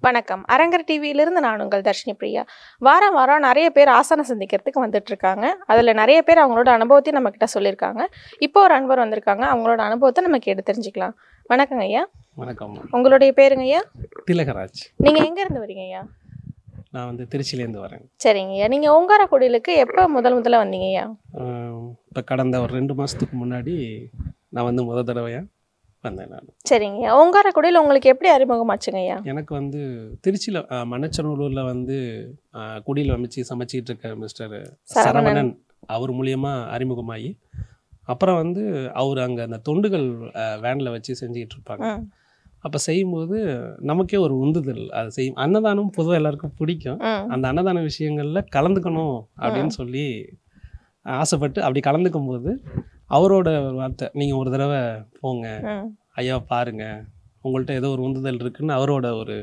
வணக்கம் அரங்கர் டிவியிலிருந்து நான் உங்கள் தர்ஷினி பிரியா வாரம் வாரம் நிறைய பேர் ஆசனம் சந்திக்கிறதுக்கு வந்துட்டு இருக்காங்க அதில் நிறைய பேர் அவங்களோட அனுபவத்தையும் நம்ம கிட்ட சொல்லியிருக்காங்க இப்போ ஒரு அன்பர் வந்திருக்காங்க அவங்களோட அனுபவத்தை நம்ம கேட்டு தெரிஞ்சுக்கலாம் வணக்கங்க ஐயா வணக்கம் உங்களுடைய பேருங்க ஐயா திலகராஜ் நீங்கள் எங்கேருந்து வரீங்க ஐயா நான் வந்து திருச்சியிலேருந்து வரேன் சரிங்க ஐயா நீங்கள் ஓங்காரக்குடிலுக்கு எப்போ முதல் முதல்ல வந்தீங்க ஐயா இப்போ கடந்த ஒரு ரெண்டு மாதத்துக்கு முன்னாடி நான் வந்து முத தடவையாக வந்தேன் நான் சரிங்க ஐயா ஓங்காரக்குடியில் உங்களுக்கு எப்படி அறிமுகமாச்சுங்க ஐயா எனக்கு வந்து திருச்சியில் மணச்சநல்லூரில் வந்து அஹ், குடியில் அமைச்சு சமைச்சிட்டு இருக்க மிஸ்டர் சரவணன். சரவணன் அவர் மூலியமாக அறிமுகமாகி அப்புறம் வந்து அவர் அங்கே அந்த தொண்டுகள் வேனில் வச்சு செஞ்சுக்கிட்டு இருப்பாங்க ம் அப்போ செய்யும்போது நமக்கே ஒரு உந்துதல் அது செய்யும் அன்னதானம் பொதுவாக எல்லாருக்கும் பிடிக்கும் ம் அந்த அன்னதான விஷயங்களில் கலந்துக்கணும் அப்படின்னு சொல்லி ஆசைப்பட்டு அப்படி கலந்துக்கும் போது அவரோட ஒரு வார்த்தை நீங்கள் ஒரு தடவை போங்க ம் ஐயா பாருங்க உங்கள்கிட்ட ஏதோ ஒரு உந்துதல் இருக்குன்னு அவரோட ஒரு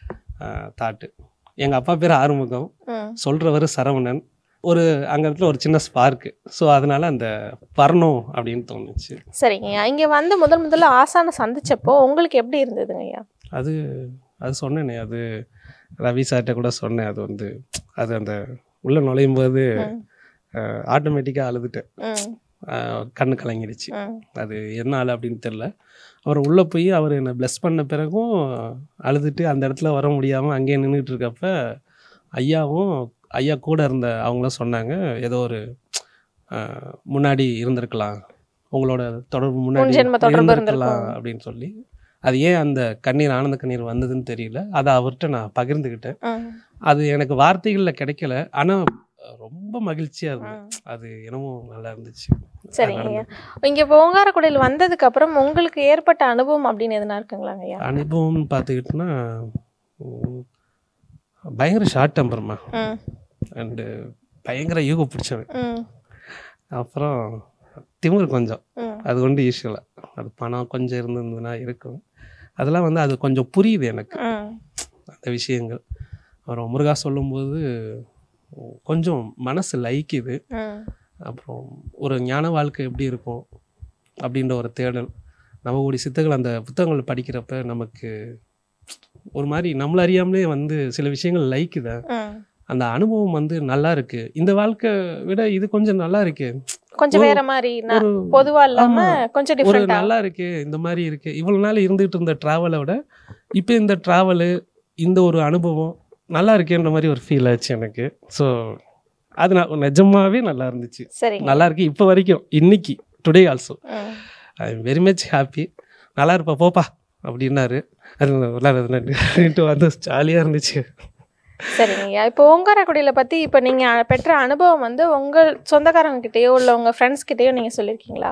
தாட்டு எங்கள் அப்பா பேர் ஆறுமுகம் ம் சொல்கிறவர் சரவணன் ஒரு அங்கே இடத்துல ஒரு சின்ன ஸ்பார்க்கு ஸோ அதனால அந்த வரணும் அப்படின்னு தோணுச்சு சரிங்க ஐயா இங்கே வந்து முதல் முதல்ல ஆசானை சந்திச்சப்போ உங்களுக்கு எப்படி இருந்ததுங்க ஐயா அது அது சொன்னேனே அது ரவி சார்கிட்ட கூட சொன்னேன் அது வந்து அது அந்த உள்ளே நுழையும் போது ம் ஆட்டோமேட்டிக்காக அழுதுட்டேன் ம் அஹ் கண்ணு கலங்கிடுச்சு ம் அது என்ன ஆள் அப்படின்னு தெரில அப்புறம் உள்ளே போய் அவர் என்னை ப்ளஸ் பண்ண பிறகும் அழுதுட்டு அந்த இடத்துல வர முடியாமல் அங்கேயே நின்றுட்டு இருக்கப்ப ஐயாவும் ஐயா கூட இருந்த அவங்களும் சொன்னாங்க ஏதோ ஒரு அஹ், முன்னாடி இருந்திருக்கலாம் உங்களோட தொடர்பு முன்னாடி முன்ஜென்ம தொடர்பு இருந்திருக்கலாம் இருந்திருக்கும். அப்படின்னு சொல்லி அது ஏன் அந்த கண்ணீர் ஆனந்த கண்ணீர் வந்ததுன்னு தெரியல அதை அவர்கிட்ட நான் பகிர்ந்துக்கிட்டேன் ம் அது எனக்கு வார்த்தைகளில் கிடைக்கல ஆனால் ரொம்ப மகிழ்ச்சியாக இருந்தது ம் அது என்னமோ நல்லா இருந்துச்சு சரிங்க ஐயா இங்க இப்போ ஓங்காரக்குடியில் வந்ததுக்கு அப்புறம் உங்களுக்கு ஏற்பட்ட அனுபவம் அப்படின்னு எதுனா இருக்குங்களாங்க ஐயா அனுபவம்னு பார்த்துக்கிட்டோன்னா உம், பயங்கர ஷார்ட் டெம்பர்மா ம் அண்டு பயங்கர யூக பிடிச்சவன் ம் அப்புறம் திமிர் கொஞ்சம் ம் அது கொண்டு யூஸ்வலாக அது பணம் கொஞ்சம் இருந்திருந்ததுன்னா இருக்கும் அதெல்லாம் வந்து அது கொஞ்சம் புரியுது எனக்கு ம் அந்த விஷயங்கள் அப்புறம் முருகா சொல்லும்போது உம், கொஞ்சம் மனசு லைக்குது ம் அப்புறம் ஒரு ஞான வாழ்க்கை எப்படி இருக்கும் அப்படின்ற ஒரு தேடல் நவகோடி சித்தர்கள் அந்த புத்தகங்கள் படிக்கிறப்ப நமக்கு ஒரு மாதிரி நம்மள அறியாமலே வந்து சில விஷயங்கள் லைக்குதா ம் அந்த அனுபவம் வந்து நல்லா இருக்கு இந்த வாழ்க்கை விட இது கொஞ்சம் நல்லா இருக்கு கொஞ்சம் ஒரு- வேற மாதிரி நான் ஒரு பொதுவா இல்லாம ஆமா. கொஞ்சம் ஒரு டிஃப்ரெண்டா நல்லா இருக்கு இந்த மாதிரி இருக்கு இவ்வளவு நாள் இருந்துகிட்டு இருந்த ட்ராவலை விட இப்போ இந்த ட்ராவலு இந்த ஒரு அனுபவம் நல்லா இருக்கேன்ற மாதிரி ஒரு ஃபீல் ஆச்சு எனக்கு ஸோ அது நான் நிஜமாவே நல்லா இருந்துச்சு சரிங்க நல்லா இருக்கு இப்போ வரைக்கும் இன்னைக்கு today also hmm I am very much happy நல்லா இருப்பா போப்பா அப்படின்னாரு அது விளாட்றதுன்ட்டு வந்து ஜாலியாக இருந்துச்சு சரிங்க ஐயா இப்போ ஓங்காரக்குடியில பத்தி இப்போ நீங்க பெற்ற அனுபவம் வந்து உங்க சொந்தக்காரங்க கிட்டயோ இல்ல உங்க ஃப்ரெண்ட்ஸ் கிட்டயோ நீங்க சொல்லியிருக்கீங்களா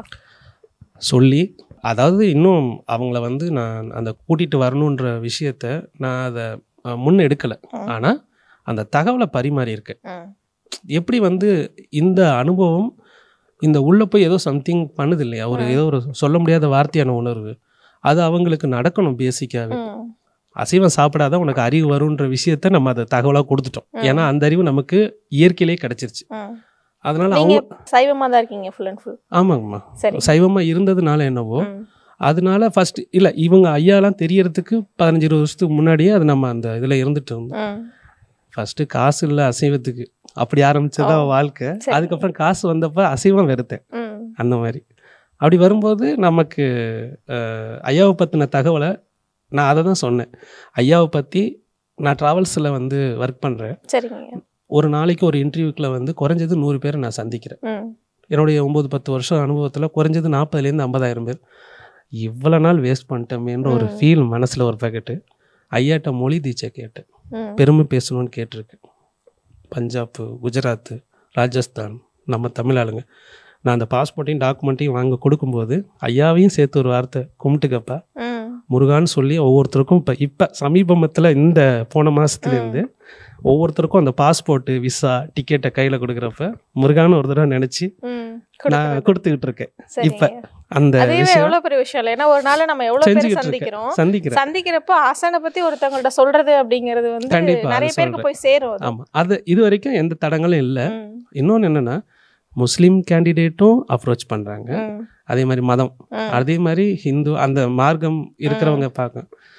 சொல்லி அதாவது இன்னும் அவங்கள வந்து நான் அந்த கூட்டிகிட்டு வரணுன்ற விஷயத்த நான் அதை அஹ், முன் எடுக்கலை ம். ஆனால் அந்த தகவலை பரிமாறி இருக்கேன் ம் எப்படி வந்து இந்த அனுபவம் இந்த உள்ளே போய் ஏதோ சம்திங் பண்ணுது இல்லையா ஒரு ஏதோ ஒரு சொல்ல முடியாத வார்த்தையான உணர்வு அது அவங்களுக்கு நடக்கணும் பேசிக்காகவே ம் அசைவம் சாப்பிடாத உனக்கு அறிவு வரும்ன்ற விஷயத்த நம்ம அதை தகவலாக கொடுத்துட்டோம் ம். ஏன்னா அந்த அறிவு நமக்கு இயற்கையிலே கிடைச்சிருச்சு ம் அதனால நீங்க அவங்க சைவமா தான் இருக்கீங்க ஃபுல் அண்ட் ஃபுல் ஆமாங்கம்மா சரி சைவமாக இருந்ததுனால என்னவோ ம் அதனால ஃபர்ஸ்ட் இல்லை இவங்க ஐயாலாம் தெரியறதுக்கு பதினஞ்சு இருபது வருஷத்துக்கு முன்னாடியே அது நம்ம அந்த இதில் இருந்துட்டு இருந்தோம் ம் ஃபர்ஸ்ட் காசு இல்லை அசைவத்துக்கு அப்படி ஆரம்பிச்சதா ஓ. வாழ்க்கை சரி. அதுக்கப்புறம் காசு வந்தப்ப அசைவம் வெறுத்தேன் ம் அந்த மாதிரி அப்படி வரும்போது நமக்கு அஹ், ஐயாவை பற்றின தகவலை நான் அதை தான் சொன்னேன் ஐயாவை பற்றி நான் ட்ராவல்ஸில் வந்து ஒர்க் பண்ணுறேன் சரிங்க ஐயா ஒரு நாளைக்கு ஒரு இன்டர்வியூக்கில் வந்து குறைஞ்சது நூறு பேரை நான் சந்திக்கிறேன் ம் என்னுடைய ஒம்பது பத்து வருஷம் அனுபவத்தில் குறைஞ்சது நாற்பதுலேருந்து ஐம்பதாயிரம் பேர் இவ்வளோ நாள் வேஸ்ட் பண்ணிட்டோமேன்ற ஒரு ம். ஃபீல் மனசில் ஒரு பாக்கெட்டு ஐயாட்ட மொழி தீட்சை கேட்டேன் ம் பெருமை பேசணும்னு கேட்டிருக்கேன் பஞ்சாப் குஜராத் ராஜஸ்தான் நம்ம தமிழ் ஆளுங்க நான் அந்த பாஸ்போர்ட்டையும் டாக்குமெண்ட்டையும் வாங்க கொடுக்கும்போது ஐயாவையும் சேர்த்து ஒரு வார்த்தை கும்பிட்டுக்கப்பா ம் முருகான்னு சொல்லி ஒவ்வொருத்தருக்கும் இப்போ இப்போ சமீபத்தில் இந்த போன மாதத்துலேருந்து ஒவ்வொருத்தருக்கும் அந்த பாஸ்போர்ட்டு விசா டிக்கெட்டை கையில் கொடுக்குறப்ப முருகான்னு ஒரு தடவை நினச்சி ம் நான் கொடுக்குறது. கொடுத்துக்கிட்டு இருக்கேன் சரிங்க இப்ப ஐயா. அந்த அதுவே விஷயம் எவ்வளவு பெரிய விஷயம் இல்லை ஏன்னா ஒரு நாள் நம்ம எவ்வளவு பேர் செஞ்சுக்கிட்டு சந்திக்கிறோம் இருக்கேன் சந்திக்கிறேன் சந்திக்கிறப்ப ஆசானை பத்தி ஒருத்தவங்கள்ட்ட சொல்றது அப்படிங்கிறது வந்து கண்டிப்பா, அது நிறைய பேருக்கு சொல்றேன். போய் சேரும் அது. ஆமாம் அது இது வரைக்கும் எந்த தடங்களும் இல்லை ம், இன்னொன்று என்னென்னா முஸ்லீம் கேண்டிடேட்டும் அப்ரோச் பண்ணுறாங்க ம், அதே மாதிரி மதம் ம். அதே மாதிரி ஹிந்து அந்த மார்க்கம் இருக்கிறவங்க பார்க்க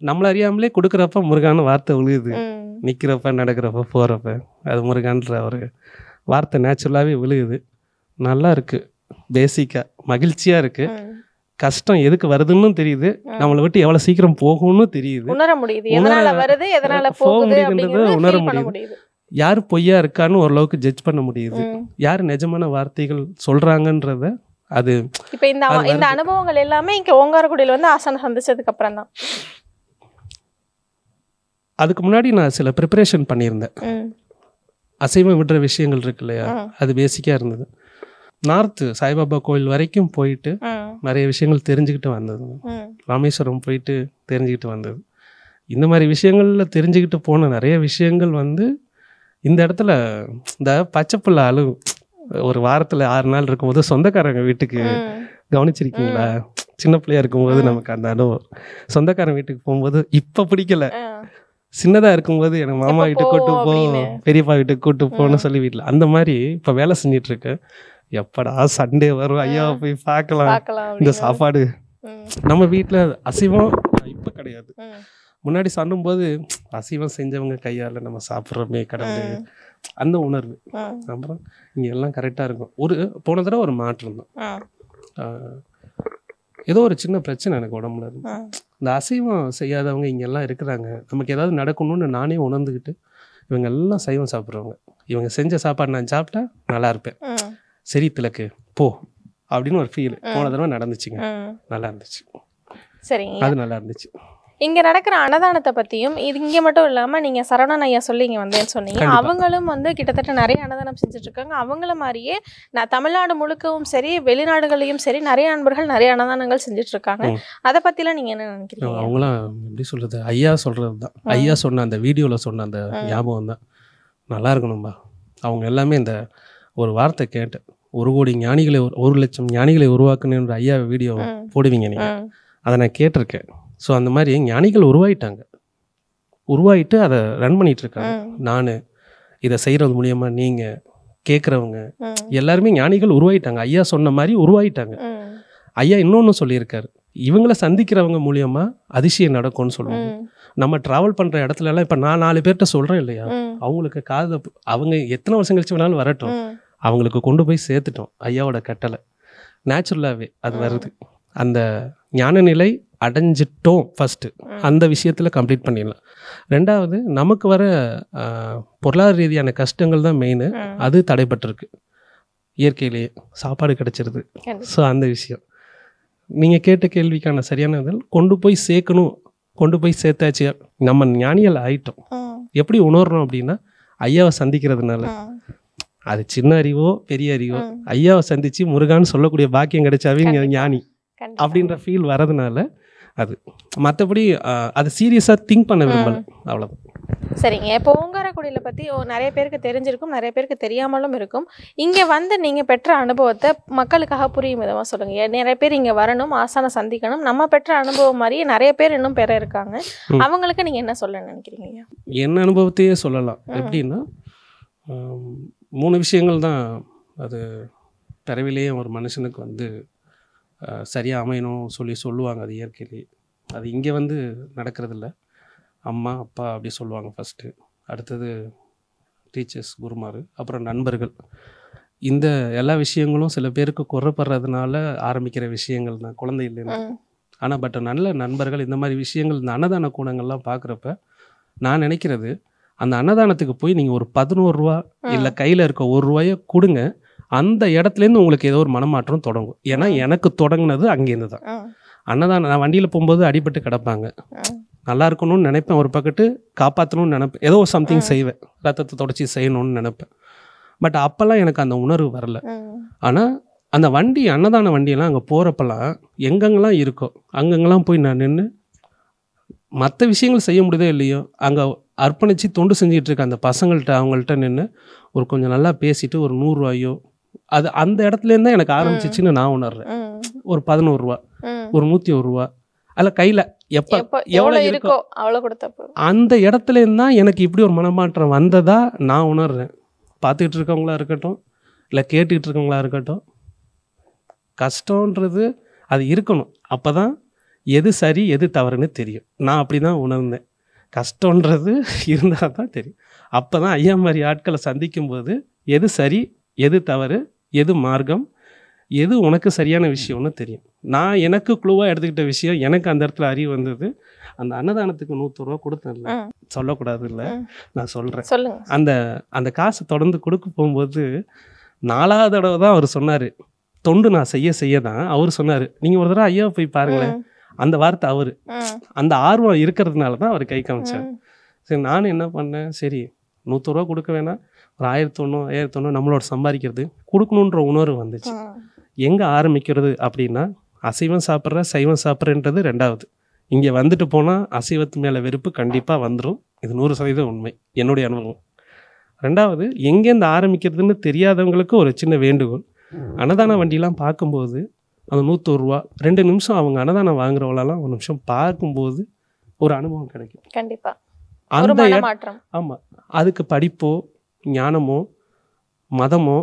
நம்மள அறியாமலே கொடுக்குறப்ப முருகான்னு வார்த்தை விழுகுது ம். நிற்கிறப்ப நடக்கிறப்ப போகிறப்ப அது முருகான்ற ஒரு வார்த்தை நேச்சுரலாகவே விழுகுது நல்லா இருக்குது பேசிக்காக மகிழ்ச்சியாக இருக்குது ம். கஷ்டம் எதுக்கு வருதுன்னு தெரியுது நம்மளை விட்டு எவ்வளோ சீக்கிரம் போகும்னு தெரியுது உணர முடியுது உணர- எதனால வருது எதனால போக போகுது முடியுதுன்றதை அப்படிங்கறத உணர feel பண்ண முடியுது. முடியுது யார் பொய்யா இருக்கான்னு ஓரளவுக்கு ஜட்ஜ் பண்ண முடியுது ம். யார் நிஜமான வார்த்தைகள் சொல்கிறாங்கன்றத அது இப்ப இந்த அது இந்த வருது. அனுபவங்கள் எல்லாமே இங்க ஓங்காரக்குடியில வந்து ஆசனம் சந்திச்சதுக்கு அப்புறம் தான் அதுக்கு முன்னாடி நான் சில ப்ரிப்பரேஷன் பண்ணியிருந்தேன் ம். அசைவம் விடுற விஷயங்கள் இருக்கு இல்லையா ம். அது பேசிக்காக இருந்தது நார்த்து சாய்பாபா கோயில் வரைக்கும் போயிட்டு ம். நிறைய விஷயங்கள் தெரிஞ்சுக்கிட்டு வந்தது ம். ராமேஸ்வரம் போயிட்டு தெரிஞ்சுக்கிட்டு வந்தது இந்த மாதிரி விஷயங்களில் தெரிஞ்சுக்கிட்டு போன நிறைய விஷயங்கள் வந்து இந்த இடத்துல இந்த பச்சைப்புள்ள ஆளு ஒரு வாரத்தில் ஆறு நாள் இருக்கும்போது சொந்தக்காரங்க வீட்டுக்கு ம். கவனிச்சிருக்கீங்களா சின்ன பிள்ளையா இருக்கும்போது ம். நமக்கு நமக்கு அந்த அனுபவம் சொந்தக்காரன் வீட்டுக்கு போகும்போது இப்போ பிடிக்கல ஆ. சின்னதா இருக்கும்போது எனக்கு மாமா எப்ப வீட்டுக்கு கூட்டு போவோம் போ அப்படின்னு. பெரியப்பா வீட்டுக்கு கூட்டு போன்னு ம். சொல்லி வீட்டில் அந்த மாதிரி இப்போ வேலை செஞ்சிட்டு இருக்கேன் எப்படா சண்டே வரும் ஐயாவை போய் பார்க்கலாம் பார்க்கலாம் இந்த அப்படின்னு. சாப்பாடு ம். நம்ம வீட்டில் அசைவம் இப்போ கிடையாது ம். முன்னாடி சாப்பிடும்போது அசைவம் செஞ்சவங்க கையால் நம்ம சாப்பிட்றோமே கடவுள் ம். அந்த உணர்வு ம். அப்புறம் இங்கே எல்லாம் கரெக்டாக இருக்கும் ஒரு போன தடவை ஒரு மாற்றம் தான் ம். ஆஹ், ஏதோ ஒரு சின்ன பிரச்சனை எனக்கு உடம்புல இருந்து ம். இந்த அசைவம் செய்யாதவங்க இங்கெல்லாம் இருக்கிறாங்க நமக்கு ஏதாவது நடக்கணும்னு நானே உணர்ந்துக்கிட்டு இவங்க எல்லாம் சைவம் சாப்பிட்றவங்க இவங்க செஞ்ச சாப்பாடு நான் சாப்பிட்டா நல்லா இருப்பேன் ம். சரி திலக்கு போ அப்படின்னு ஒரு ஃபீல் ம். போன தடவை நடந்துச்சுங்க ம். நல்லா இருந்துச்சு சரிங்க அது நல்லா இருந்துச்சு இங்க நடக்கிற அன்னதானத்தை பத்தியும் இது இங்க மட்டும் இல்லாம நீங்க சரவணன் ஐயா சொல்லி இங்க வந்தேன்னு சொன்னீங்க கண்டிப்பா. அவங்களும் வந்து கிட்டத்தட்ட நிறைய அன்னதானம் செஞ்சுட்டு இருக்காங்க அவங்கள மாதிரியே நான் தமிழ்நாடு முழுக்கவும் சரி வெளிநாடுகளையும் சரி நிறைய நண்பர்கள் நிறைய அன்னதானங்கள் செஞ்சுட்டு இருக்காங்க ம். அதை பத்திலாம் நீங்க என்ன நினைக்கிறீங்க அவங்களாம் எப்படி சொல்றது ஐயா சொல்றது தான் ம். ஐயா சொன்ன அந்த வீடியோவில் சொன்ன அந்த ம். ஞாபகம் தான் நல்லா இருக்கணும்பா அவங்க எல்லாமே இந்த ஒரு வார்த்தை கேட்டேன் ஒரு கோடி ஞானிகளை ஒரு- ஒரு லட்சம் ஞானிகளை உருவாக்குனேன்ற ஐயா வீடியோ ம். போடுவீங்க நீங்க ம். அதை நான் கேட்டிருக்கேன் ஸோ அந்த மாதிரி ஞானிகள் உருவாயிட்டாங்க உருவாயிட்டு அதை ரன் பண்ணிட்டு இருக்காங்க ம். நான் இதை செய்கிறது மூலியமா நீங்கள் கேட்குறவங்க ம். எல்லாருமே ஞானிகள் உருவாயிட்டாங்க ஐயா சொன்ன மாதிரி உருவாயிட்டாங்க ம். ஐயா இன்னொன்று சொல்லியிருக்காரு இவங்களை சந்திக்கிறவங்க மூலியமா அதிசயம் நடக்கும்னு சொல்லுவாங்க ம். நம்ம ட்ராவல் பண்ணுற இடத்துல எல்லாம் இப்போ நான் நாலு பேர்கிட்ட சொல்கிறேன் இல்லையா ம். அவங்களுக்கு காதை அவங்க எத்தனை வருஷம் கழிச்சு வேணாலும் வரட்டும் ம். அவங்களுக்கு கொண்டு போய் சேர்த்துட்டோம் ஐயாவோட கட்டளை நேச்சுரலாகவே அது ம். வருது அந்த ஞானநிலை அடைஞ்சிட்டோம் ஃபஸ்ட்டு ம். அந்த விஷயத்தில் கம்ப்ளீட் பண்ணிடலாம் ரெண்டாவது நமக்கு வர ஆஹ், பொருளாதார ரீதியான கஷ்டங்கள் தான் மெயின் ம். அது தடைப்பட்டிருக்கு இயற்கையிலேயே சாப்பாடு கிடைச்சிருது கண்டிப்பா. ஸோ அந்த விஷயம் நீங்கள் கேட்ட கேள்விக்கான சரியான பதில் கொண்டு போய் சேர்க்கணும் கொண்டு போய் சேர்த்தாச்சு நம்ம ஞானிகள் ஆயிட்டோம் ம். எப்படி உணர்றோம் அப்படின்னா ஐயாவை சந்திக்கிறதுனால ம். அது சின்ன அறிவோ பெரிய அறிவோ ம். ஐயாவை சந்திச்சு முருகான்னு சொல்லக்கூடிய பாக்கியம் கிடைச்சாவே இங்க கண்டிப்பா. ஞானி கண்டிப்பா. அப்படின்ற ஃபீல் வரதுனால அது மற்றபடி அது சீரியஸாக திங்க் பண்ண விரும்பல அவ்வளோதான் சரிங்க இப்போ ஓங்காரக்குடியில பத்தி ஓ- நிறைய பேருக்கு தெரிஞ்சிருக்கும் நிறைய பேருக்கு தெரியாமலும் இருக்கும் இங்க வந்து நீங்க பெற்ற அனுபவத்தை மக்களுக்காக புரியும் விதமா சொல்லுங்க ஏன் நிறைய பேர் இங்க வரணும் ஆசான சந்திக்கணும் நம்ம பெற்ற அனுபவம் மாதிரியே நிறைய பேர் இன்னும் பெற இருக்காங்க ம். அவங்களுக்கு நீங்க என்ன சொல்ல நினைக்கிறீங்க ஐயா? என் அனுபவத்தையே சொல்லலாம் ம். எப்படின்னா ஆம், மூணு விஷயங்கள் தான் அது பிறவிலேயே ஒரு மனுஷனுக்கு வந்து சரியாக அமையணும் சொல்லி சொல்லுவாங்க அது இயற்கையிலேயே அது இங்கே வந்து நடக்கிறதில்ல அம்மா அப்பா அப்படி சொல்லுவாங்க ஃபஸ்ட்டு அடுத்தது டீச்சர்ஸ் குருமார் அப்புறம் நண்பர்கள் இந்த எல்லா விஷயங்களும் சில பேருக்கு குறைப்படுறதுனால ஆரம்பிக்கிற விஷயங்கள் தான் குழந்தையிலேருந்து ம். ஆனால் பட் நல்ல நண்பர்கள் இந்த மாதிரி விஷயங்கள் இந்த அன்னதான கூடங்கள்லாம் பார்க்குறப்ப நான் நினைக்கிறது அந்த அன்னதானத்துக்கு போய் நீங்கள் ஒரு பதினோரு ரூபா இல்லை கையில் இருக்க ஒரு ரூபாயை கொடுங்க அந்த இடத்துலேருந்து உங்களுக்கு ஏதோ ஒரு மனமாற்றம் தொடங்கும் ஏன்னா ம். எனக்கு தொடங்குனது அங்கேருந்து தான் ம். அன்னதானம் நான் வண்டியில் போகும்போது அடிபட்டு கிடப்பாங்க ம். நல்லா இருக்கணும்னு நினைப்பேன் ஒரு பக்கத்து காப்பாற்றணும்னு நினைப்பேன் ஏதோ சம்திங் ம். செய்வேன் ரத்தத்தை தொடச்சி செய்யணும்னு நினைப்பேன் பட் அப்போல்லாம் எனக்கு அந்த உணர்வு வரல ம். ஆனால் அந்த வண்டி அன்னதான வண்டியெல்லாம் அங்கே போகிறப்பெல்லாம் எங்கெங்கெல்லாம் இருக்கோ அங்கங்கெல்லாம் போய் நான் நின்று மற்ற விஷயங்கள் செய்ய முடியுதோ இல்லையோ அங்கே அர்ப்பணித்து தொண்டு செஞ்சுட்டு இருக்க அந்த பசங்கள்கிட்ட அவங்கள்ட்ட நின்று ஒரு கொஞ்சம் நல்லா பேசிட்டு ஒரு நூறுரூவாயோ அது அந்த இடத்துலேருந்து தான் எனக்கு ஆரம்பிச்சிச்சுன்னு நான் உணர்றேன் ம். ஒரு பதினோரு ரூபா ம். ஒரு நூற்றி ஒரு ரூபா அதில் கையில் எப்போ எப்போ எவ்வளோ எவ்வளவு இருக்கோ இருக்கோ அவ்வளவு கொடுத்த போதும் அந்த இடத்துலேருந்து தான் எனக்கு இப்படி ஒரு மனமாற்றம் வந்ததா நான் உணர்றேன் பார்த்துக்கிட்டு இருக்கவங்களா இருக்கட்டும் இல்லை கேட்டுக்கிட்டு இருக்கவங்களா இருக்கட்டும் கஷ்டன்றது அது இருக்கணும் அப்போ தான் எது சரி எது தவறுன்னு தெரியும் நான் அப்படி தான் உணர்ந்தேன் கஷ்டன்றது இருந்தால் தான் தெரியும் அப்போ தான் ஐயா மாதிரி ஆட்களை சந்திக்கும்போது எது சரி எது தவறு எது மார்க்கம் எது உனக்கு சரியான விஷயம்னு தெரியும் நான் எனக்கு குழுவாக எடுத்துக்கிட்ட விஷயம் எனக்கு அந்த இடத்துல அறிவு வந்தது அந்த அன்னதானத்துக்கு நூற்று ரூபா கொடுத்தேன்ல ம். சொல்லக்கூடாது இல்லை ம். நான் சொல்கிறேன் சொல்லுங்க அந்த அந்த காசை தொடர்ந்து கொடுக்க போகும்போது நாலாவது தடவை தான் அவர் சொன்னார் தொண்டு நான் செய்ய செய்ய தான் அவர் சொன்னார் நீங்கள் ஒரு தடவை ஐயா போய் பாருங்களேன் ம், அந்த வார்த்தை அவர் ம், அந்த ஆர்வம் இருக்கிறதுனால தான் அவர் கை காமிச்சார் ம். சரி நானும் என்ன பண்ணேன் சரி நூற்று ரூபா கொடுக்க வேணாம் ஒரு ஆயிரத்தி ஒன்று ஆயிரத்தி ஒன்று நம்மளோட சம்பாதிக்கிறது கொடுக்கணுன்ற உணர்வு வந்துச்சு ம். எங்கே ஆரம்பிக்கிறது அப்படின்னா அசைவம் சாப்பிட்ற சைவம் சாப்பிட்றன்றது ரெண்டாவது இங்கே வந்துட்டு போனால் அசைவத்து மேலே வெறுப்பு கண்டிப்பாக வந்துடும் இது நூறு சதவீதம் உண்மை என்னுடைய அனுபவம் ரெண்டாவது எங்கேருந்து ஆரம்பிக்கிறதுன்னு தெரியாதவங்களுக்கு ஒரு சின்ன வேண்டுகோள் அன்னதான வண்டிலாம் பார்க்கும்போது அந்த நூற்றொரு ரூபா ரெண்டு நிமிஷம் அவங்க அன்னதானம் வாங்குறவங்களெல்லாம் ஒரு நிமிஷம் பார்க்கும்போது ஒரு அனுபவம் கிடைக்கும் கண்டிப்பா ஒரு அந்த இட- மனமாற்றம் ஆமாம் அதுக்கு படிப்போ ஞானமோ மதமோ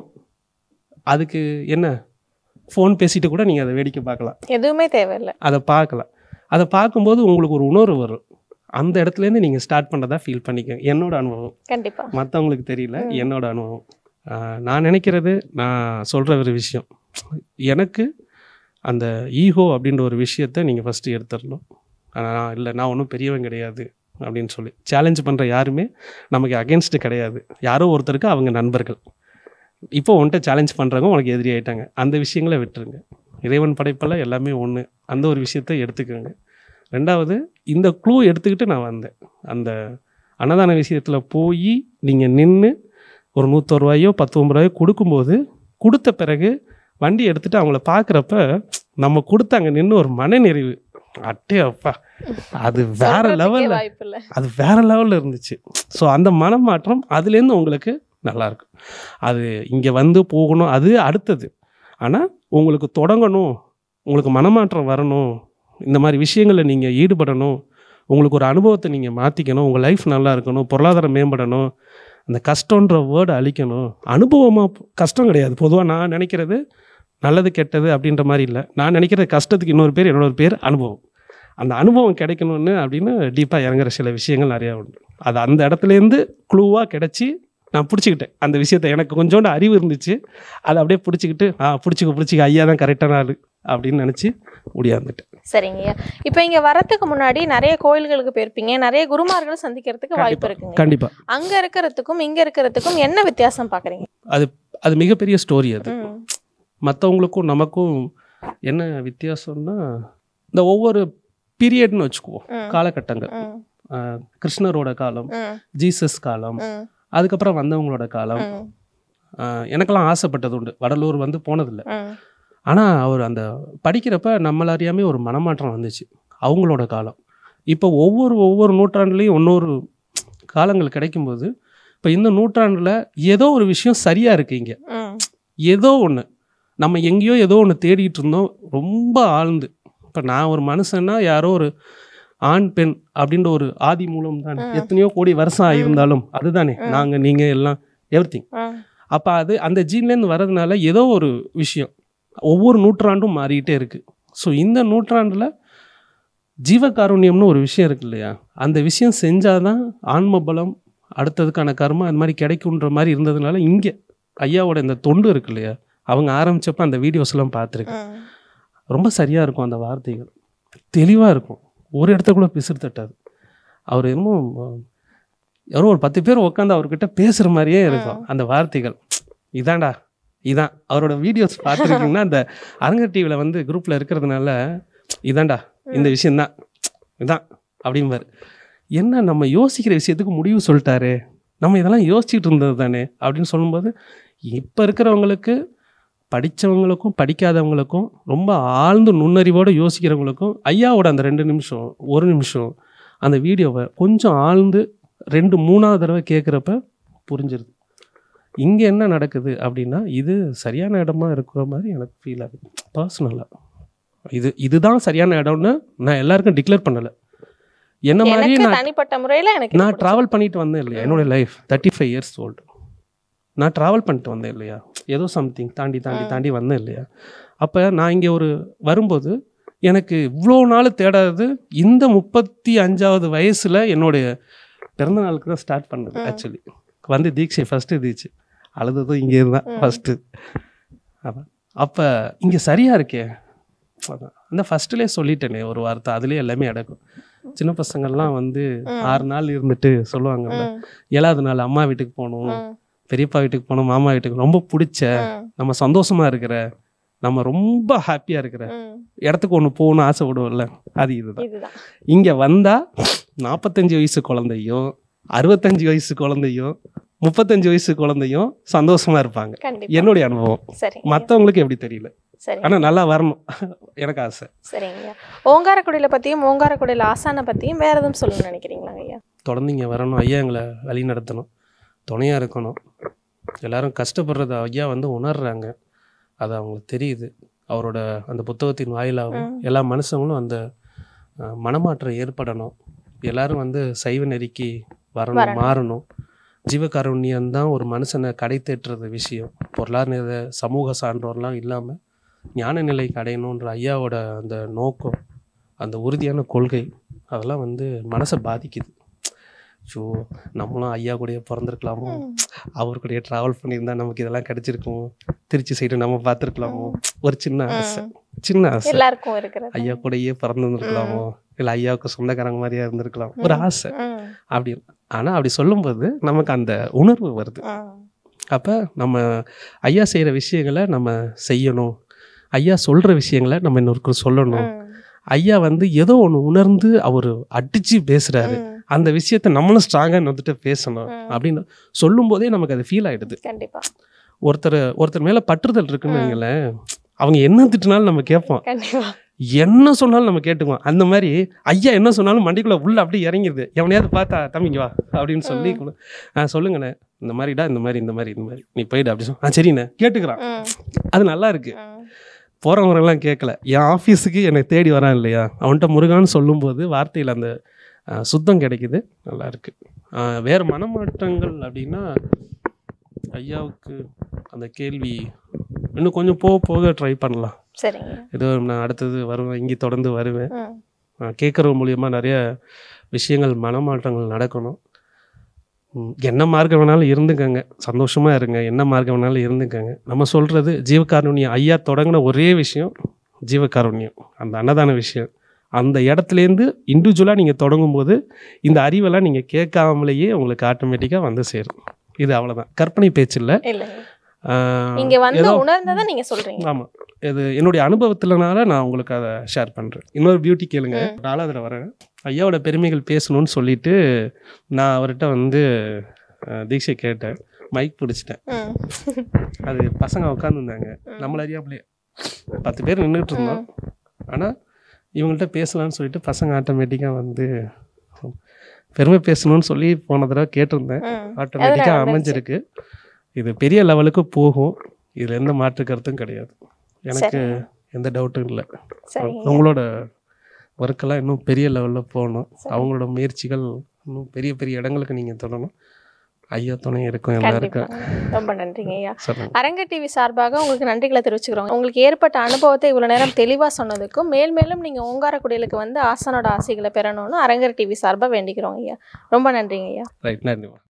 அதுக்கு என்ன ஃபோன் பேசிட்டு கூட நீங்கள் அதை வேடிக்கை பார்க்கலாம் எதுவுமே தேவையில்லை அதை பார்க்கலாம் அதை பார்க்கும்போது உங்களுக்கு ஒரு உணர்வு வரும் அந்த இடத்துலேருந்து நீங்கள் ஸ்டார்ட் பண்ணதா ஃபீல் பண்ணிக்கங்க என்னோட அனுபவம் கண்டிப்பா மற்றவங்களுக்கு தெரியல என்னோட அனுபவம் ஆஹ் நான் நினைக்கிறது நான் சொல்கிற ஒரு விஷயம் எனக்கு அந்த ஈகோ அப்படின்ற ஒரு விஷயத்தை நீங்கள் ஃபஸ்ட்டு எடுத்துடணும் நான் இல்லை நான் ஒன்றும் பெரியவன் கிடையாது அப்படின்னு சொல்லி சேலஞ்ச் பண்ணுற யாருமே நமக்கு அகேன்ஸ்ட்டு கிடையாது யாரோ ஒருத்தருக்கு அவங்க நண்பர்கள் இப்போ உன்கிட்ட சேலஞ்ச் பண்ணுறவங்க உனக்கு எதிரி ஆயிட்டாங்க அந்த விஷயங்களை விட்டுருங்க இறைவன் படைப்பில் எல்லாமே ஒன்று அந்த ஒரு விஷயத்தை எடுத்துக்கோங்க ரெண்டாவது இந்த க்ளூ எடுத்துக்கிட்டு நான் வந்தேன் அந்த அன்னதான விஷயத்தில் போய் நீங்கள் நின்று ஒரு நூற்றொரு ரூபாயோ பத்தொம்பது ரூபாயோ கொடுக்கும்போது கொடுத்த பிறகு வண்டி எடுத்துகிட்டு அவங்கள பார்க்குறப்ப நம்ம கொடுத்த அங்கே நின்று ஒரு மனநிறைவு அட்டே அப்பா அது வேற சொல்றதுக்கே லெவலில் வாய்ப்பு இல்ல அது வேற லெவலில் இருந்துச்சு ஸோ அந்த மனமாற்றம் அதுலேருந்து உங்களுக்கு நல்லா இருக்கும் அது இங்கே வந்து போகணும் அது அடுத்தது ஆனால் உங்களுக்கு தொடங்கணும் உங்களுக்கு மனமாற்றம் வரணும் இந்த மாதிரி விஷயங்களில் நீங்கள் ஈடுபடணும் உங்களுக்கு ஒரு அனுபவத்தை நீங்கள் மாற்றிக்கணும் உங்கள் லைஃப் நல்லா இருக்கணும் பொருளாதாரம் மேம்படணும் அந்த கஷ்டன்ற வேர்டை அழிக்கணும் அனுபவமாக கஷ்டம் கிடையாது பொதுவாக நான் நினைக்கிறது நல்லது கெட்டது அப்படின்ற மாதிரி இல்லை நான் நினைக்கிற கஷ்டத்துக்கு இன்னொரு பேர் என்னோட பேர் அனுபவம் அந்த அனுபவம் கிடைக்கணும்னு அப்படின்னு டீப்பாக இறங்குற சில விஷயங்கள் நிறையா உண்டு அது அந்த இடத்துலேருந்து குழுவாக கிடச்சி நான் பிடிச்சிக்கிட்டேன் அந்த விஷயத்த எனக்கு கொஞ்சோண்டு அறிவு இருந்துச்சு அதை அப்படியே பிடிச்சிக்கிட்டு ஆ பிடிச்சிக்க பிடிச்சிக்க ஐயா தான் கரெக்டான ஆள் அப்படின்னு நினச்சி முடியாந்துட்டேன் சரிங்கய்யா இப்போ இங்க வரதுக்கு முன்னாடி நிறைய கோயில்களுக்கு போயிருப்பீங்க நிறைய குருமார்களை சந்திக்கிறதுக்கு வாய்ப்பு இருக்குங்க கண்டிப்பாக அங்க இருக்கிறதுக்கும் இங்க இருக்கிறதுக்கும் என்ன வித்தியாசம் பாக்குறீங்க அது அது மிகப்பெரிய ஸ்டோரி அது ம், மற்றவங்களுக்கும் நமக்கும் என்ன வித்தியாசம்னா இந்த ஒவ்வொரு பீரியட்னு வச்சுக்குவோம் ம், காலகட்டங்கள் ம், ஆஹ் கிருஷ்ணரோட காலம் ம், ஜீசஸ் காலம் ம், அதுக்கப்புறம் வந்தவங்களோட காலம் ம், ஆஹ் எனக்கெல்லாம் ஆசைப்பட்டது உண்டு வடலூர் வந்து போனதில்லை ம், ஆனால் அவர் அந்த படிக்கிறப்ப நம்மள அறியாமே ஒரு மனமாற்றம் வந்துச்சு அவங்களோட காலம் இப்போ ஒவ்வொரு ஒவ்வொரு நூற்றாண்டுலேயும் இன்னொரு காலங்கள் கிடைக்கும்போது இப்போ இந்த நூற்றாண்டில் ஏதோ ஒரு விஷயம் சரியாக இருக்கு இங்கே ம், ஏதோ ஒன்று நம்ம எங்கேயோ ஏதோ ஒன்று தேடிட்டு இருந்தோம் ரொம்ப ஆழ்ந்து இப்போ நான் ஒரு மனுஷன்னா யாரோ ஒரு ஆண் பெண் அப்படின்ற ஒரு ஆதி மூலம் தானே ம். எத்தனையோ கோடி வருஷம் இருந்தாலும் அதுதானே ம். நாங்கள் நீங்கள் எல்லாம் எவ்ரி ம், அப்போ அது அந்த ஜீன்லேருந்து வர்றதுனால ஏதோ ஒரு விஷயம் ஒவ்வொரு நூற்றாண்டும் மாறிக்கிட்டே இருக்குது ஸோ இந்த நூற்றாண்டில் ஜீவகாருண்யம்னு ஒரு விஷயம் இருக்கு இல்லையா அந்த விஷயம் செஞ்சாதான் ஆன்ம பலம் அடுத்ததுக்கான கர்மம் அந்த மாதிரி கிடைக்குன்ற மாதிரி இருந்ததுனால இங்கே ஐயாவோட இந்த தொண்டு இருக்கு இல்லையா அவங்க ஆரம்பிச்சப்ப அந்த வீடியோஸ்லாம் பார்த்துருக்கேன் ம், ரொம்ப சரியாக இருக்கும் அந்த வார்த்தைகள் தெளிவாக இருக்கும் ஒரு இடத்த கூட பிசுறு தட்டாது அவர் என்னமோ அஹ், யாரோ ஒரு பத்து பேர் உட்காந்து அவர்கிட்ட பேசுகிற மாதிரியே இருக்கும் அந்த வார்த்தைகள் இதான்டா இதான் அவரோட வீடியோஸ் பார்த்துருக்கீங்கன்னா அந்த அரங்கர் டிவியில் வந்து குரூப்பில் இருக்கிறதுனால இதான்டா இந்த விஷயந்தான் இதான் அப்படிம்பார் என்ன நம்ம யோசிக்கிற விஷயத்துக்கு முடிவு சொல்லிட்டாரு நம்ம இதெல்லாம் யோசிச்சுட்டு இருந்தது தானே அப்படின்னு சொல்லும்போது இப்போ இருக்கிறவங்களுக்கு படித்தவங்களுக்கும் படிக்காதவங்களுக்கும் ரொம்ப ஆழ்ந்து நுண்ணறிவோடு யோசிக்கிறவங்களுக்கும் ஐயாவோட அந்த ரெண்டு நிமிஷம் ஒரு நிமிஷம் அந்த வீடியோவை கொஞ்சம் ஆழ்ந்து ரெண்டு மூணாவது தடவை கேட்குறப்ப புரிஞ்சிருது இங்கே என்ன நடக்குது அப்படின்னா இது சரியான இடமா இருக்கிற மாதிரி எனக்கு ஃபீல் ஆகுது பர்சனலாக இது இதுதான் சரியான இடம்னு நான் எல்லாருக்கும் டிக்ளேர் பண்ணலை என்ன மாதிரி எனக்கு நான் தனிப்பட்ட முறையில எனக்கு இது நான் பிடிச்சிருக்கு. ட்ராவல் பண்ணிட்டு வந்தேன் இல்லையா என்னோட life thirty five years old நான் ட்ராவல் பண்ணிட்டு வந்தேன் இல்லையா ஏதோ சம்திங் தாண்டி தாண்டி ம். தாண்டி வந்தேன் இல்லையா அப்போ நான் இங்கே ஒரு வரும்போது எனக்கு இவ்வளோ நாள் தேடாதது இந்த முப்பத்தி அஞ்சாவது வயசில் என்னுடைய பிறந்த நாளுக்கு தான் ஸ்டார்ட் பண்ணது ம். ஆக்சுவலி வந்து தீட்சை ஃபஸ்ட்டு தீட்சை அழுததும் இங்கே இருந்தான் ம். ஃபஸ்ட்டு அதான் அப்போ இங்கே சரியாக இருக்கே அதான் அந்த ஃபஸ்ட்டுலேயே சொல்லிட்டேனே ஒரு வார்த்தை அதுலேயே எல்லாமே அடக்கும் சின்ன பசங்கள்லாம் வந்து ம். ஆறு நாள் இருந்துட்டு சொல்லுவாங்கல்ல ம், ஏழாவது நாள் அம்மா வீட்டுக்கு போகணும் ம், பெரியப்பா வீட்டுக்கு போகணும் மாமா வீட்டுக்கு ரொம்ப பிடிச்ச ம், நம்ம சந்தோஷமா இருக்கிற நம்ம ரொம்ப ஹாப்பியா இருக்கிற ம். இடத்துக்கு ஒன்று போகணும்னு ஆசைப்படுவோம்ல அது இதுதான் இதுதான் இங்க வந்தா நாற்பத்தஞ்சு வயசு குழந்தையும் அறுபத்தஞ்சு வயசு குழந்தையும் முப்பத்தஞ்சு வயசு குழந்தையும் சந்தோஷமா இருப்பாங்க கண்டிப்பா என்னுடைய அனுபவம் சரிங்க மற்றவங்களுக்கு எப்படி தெரியல சரிங்க ஆனா நல்லா வரணும் எனக்கு ஆசை சரிங்க ஐயா ஓங்காரக்குடியில பத்தியும் ஓங்காரக்குடியில ஆசானை பத்தியும் வேற எதுவும் சொல்லணும்னு நினைக்கிறீங்களா ஐயா தொடர்ந்து இங்கே வரணும் ஐயா எங்களை வழி நடத்தணும் துணையாக இருக்கணும் எல்லாரும் கஷ்டப்படுறத ஐயா வந்து உணர்றாங்க அது அவங்களுக்கு தெரியுது அவரோட அந்த புத்தகத்தின் வாயிலாகவும் ம். எல்லா மனுஷங்களும் அந்த அஹ், மனமாற்றம் ஏற்படணும் எல்லாரும் வந்து சைவ நெறிக்கு வரணும் வரணும். மாறணும் ஜீவகாருண்யம் தான் ஒரு மனுஷனை கடை தேற்றுறது விஷயம் பொருளாதார சமூக சான்றோர்லாம் இல்லாமல் ஞான நிலைக்கு அடையணுன்ற ஐயாவோட அந்த நோக்கம் அந்த உறுதியான கொள்கை அதெல்லாம் வந்து மனசை பாதிக்குது ஸோ நம்மளும் ஐயா கூடயே பிறந்திருக்கலாமோ ம். அவர் கூடயே ட்ராவல் பண்ணியிருந்தா நமக்கு இதெல்லாம் கிடைச்சிருக்கும் திருச்சி சைடு நம்ம பார்த்துருக்கலாமோ ஒரு சின்ன ஆசை ம். சின்ன ஆசை எல்லாருக்கும் இருக்கிறது ஐயா கூடயே பிறந்திருந்திருக்கலாமோ இல்லை ஐயாவுக்கு சொந்தக்காரங்க மாதிரியா இருந்திருக்கலாம் ஒரு ஆசை ம், அப்படி ஆனால் அப்படி சொல்லும்போது நமக்கு அந்த உணர்வு வருது ம். அப்போ நம்ம ஐயா செய்கிற விஷயங்களை நம்ம செய்யணும் ஐயா சொல்கிற விஷயங்களை நம்ம இன்னொருக்கு சொல்லணும் ம், ஐயா வந்து ஏதோ ஒன்று உணர்ந்து அவர் அடிச்சு பேசுறாரு ம். அந்த விஷயத்த நம்மளும் ஸ்ட்ராங்காக வந்துட்டு பேசணும் ம். அப்படின்னு சொல்லும்போதே நமக்கு அது ஃபீல் ஆயிடுது கண்டிப்பா ஒருத்தர் ஒருத்தர் மேலே பற்றுதல் இருக்குன்னு ம். வைங்களேன் அவங்க என்ன திட்டினாலும் நம்ம கேட்போம் கண்டிப்பா என்ன சொன்னாலும் நம்ம கேட்டுக்குவோம் அந்த மாதிரி ஐயா என்ன சொன்னாலும் மண்டிக்குள்ள உள்ள அப்படியே இறங்கிடுது எவனையாவது பார்த்தா தம்பிங்க வா அப்படின்னு சொல்லி ஆ சொல்லுங்கண்ணே இந்த மாதிரிடா இந்த மாதிரி இந்த மாதிரி இந்த மாதிரி நீ போயிடு அப்படி சொல் ஆ சரிண்ணே கேட்டுக்கிறான் ம், அது நல்லா இருக்கு ம். போகிறவங்கலாம் கேட்கல என் ஆஃபீஸுக்கு என்னை தேடி வரான் இல்லையா அவன்கிட்ட முருகான்னு சொல்லும்போது வார்த்தையில் அந்த ஆ, சுத்தம் கிடைக்குது நல்லா இருக்கு ஆ, வேற மனமாற்றங்கள் அப்படின்னா ஐயாவுக்கு அந்த கேள்வி இன்னும் கொஞ்சம் போக போக ட்ரை பண்ணலாம் சரிங்க ஏதோ நான் அடுத்தது வருவேன் இங்கே தொடர்ந்து வருவேன் ம், கேட்குறது மூலியமா நிறைய விஷயங்கள் மனமாற்றங்கள் நடக்கணும் ம், என்ன மார்க்கம் வேணாலும் இருந்துக்கங்க சந்தோஷமா இருங்க என்ன மார்க்கம் வேணாலும் இருந்துக்கங்க நம்ம சொல்றது ஜீவகாருண்யம் ஐயா தொடங்கின ஒரே விஷயம் ஜீவகாருண்யம் அந்த அன்னதான விஷயம் அந்த இடத்துலேருந்து இண்டிவிஜுவலாக நீங்கள் தொடங்கும்போது இந்த அறிவெல்லாம் நீங்கள் கேட்காமலேயே உங்களுக்கு ஆட்டோமேட்டிக்காக வந்து சேரும் இது அவ்வளோதான் கற்பனை பேச்சு இல்லை இல்லைங்க இங்க வந்து ஏதோ உணர்ந்ததை நீங்க சொல்றீங்க ஆமாம் இது என்னுடைய அனுபவத்திலனால நான் உங்களுக்கு அதை ஷேர் பண்ணுறேன் இன்னொரு பியூட்டி கேளுங்க ம். நாலாவதுல வரேன் ஐயாவோட பெருமைகள் பேசணும்னு சொல்லிட்டு நான் அவர்கிட்ட வந்து அஹ், தீட்சை கேட்டேன் மைக் பிடிச்சிட்டேன் ம், அது பசங்க உட்காந்துருந்தாங்க ம். நம்மள அறியாமலே பத்து பேர் நின்றுட்டு இருந்தோம் ஆனால் இவங்கள்ட்ட பேசலாம்னு சொல்லிட்டு பசங்க ஆட்டோமேட்டிக்காக வந்து பெருமை பேசணும்னு சொல்லி போன தடவை கேட்டிருந்தேன் ம். ஆட்டோமேட்டிக்காக நடந்துருச்சு. அமைஞ்சிருக்கு இது பெரிய லெவலுக்கு போகும் இதில் எந்த மாற்று கருத்தும் கிடையாது எனக்கு சரிங்க. எந்த டவுட்டும் இல்லை சரிங்க உங்களோட ஒர்க்கெல்லாம் இன்னும் பெரிய லெவலில் போகணும் சரி. அவங்களோட முயற்சிகள் இன்னும் பெரிய பெரிய இடங்களுக்கு நீங்கள் தொடரணும் ஐயா துணை இருக்கும் எல்லாருக்கும் கண்டிப்பா ரொம்ப நன்றிங்க ஐயா சொல்லுங்க அரங்க டிவி சார்பாக உங்களுக்கு நன்றிகளை தெரிவிச்சுக்கிறோம் உங்களுக்கு ஏற்பட்ட அனுபவத்தை இவ்வளவு நேரம் தெளிவா சொன்னதுக்கும் மேல் மேலும் நீங்க ஓங்காரக்குடியிலுக்கு வந்து ஆசனோட ஆசைகளை பெறணும்னு அரங்கர் டிவி சார்பா வேண்டிக்கிறோம் ஐயா ரொம்ப நன்றிங்க ஐயா ரைட் நன்றி